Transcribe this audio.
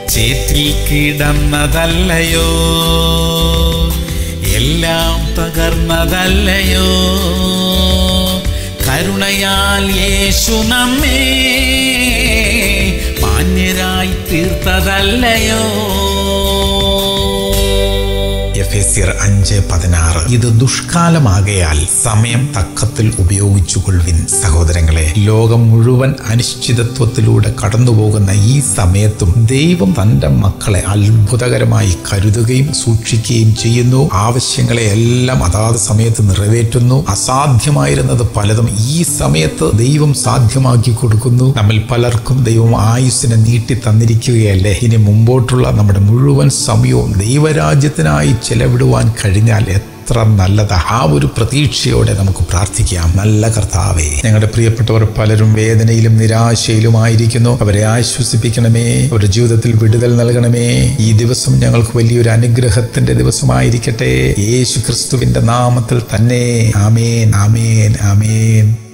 ചേറ്റിൽ കിടന്നതല്ലയോ എല്ലാം തകർന്നതല്ലയോ കരുണയാൽ യേശു നമ്മെ മാന്യരായി തീർത്തതല്ലയോ എഫേസ്യർ അഞ്ച് പതിനാറ് ഇത് ദുഷ്കാലമാകയാൽ സമയം തക്കത്തിൽ ഉപയോഗിച്ചുകൊള്ളുവിൻ സഹോദരങ്ങളെ ലോകം മുഴുവൻ അനിശ്ചിതത്വത്തിലൂടെ കടന്നുപോകുന്ന ഈ സമയത്തും ദൈവം തന്റെ മക്കളെ അത്ഭുതകരമായി കരുതുകയും സൂക്ഷിക്കുകയും ചെയ്യുന്നു ആവശ്യങ്ങളെ എല്ലാം അതാത് സമയത്ത് നിറവേറ്റുന്നു അസാധ്യമായിരുന്നത് പലതും ഈ സമയത്ത് ദൈവം സാധ്യമാക്കി കൊടുക്കുന്നു നമ്മിൽ പലർക്കും ദൈവം ആയുസ്സിനെ നീട്ടി തന്നിരിക്കുകയല്ലേ ഇനി മുമ്പോട്ടുള്ള നമ്മുടെ മുഴുവൻ സമയവും ദൈവരാജ്യത്തിനായി ചെലവിടുവാൻ കഴിഞ്ഞാൽ എത്ര നല്ലതാ ആ ഒരു പ്രതീക്ഷയോടെ നമുക്ക് പ്രാർത്ഥിക്കാം നല്ല കർത്താവേ ഞങ്ങളുടെ പ്രിയപ്പെട്ടവർ പലരും വേദനയിലും നിരാശയിലുമായിരിക്കുന്നു അവരെ ആശ്വസിപ്പിക്കണമേ അവരുടെ ജീവിതത്തിൽ വിടുതൽ നൽകണമേ ഈ ദിവസം ഞങ്ങൾക്ക് വലിയൊരു അനുഗ്രഹത്തിന്റെ ദിവസമായിരിക്കട്ടെ യേശു ക്രിസ്തുവിന്റെ നാമത്തിൽ തന്നെ ആമേൻ ആമേൻ ആമേൻ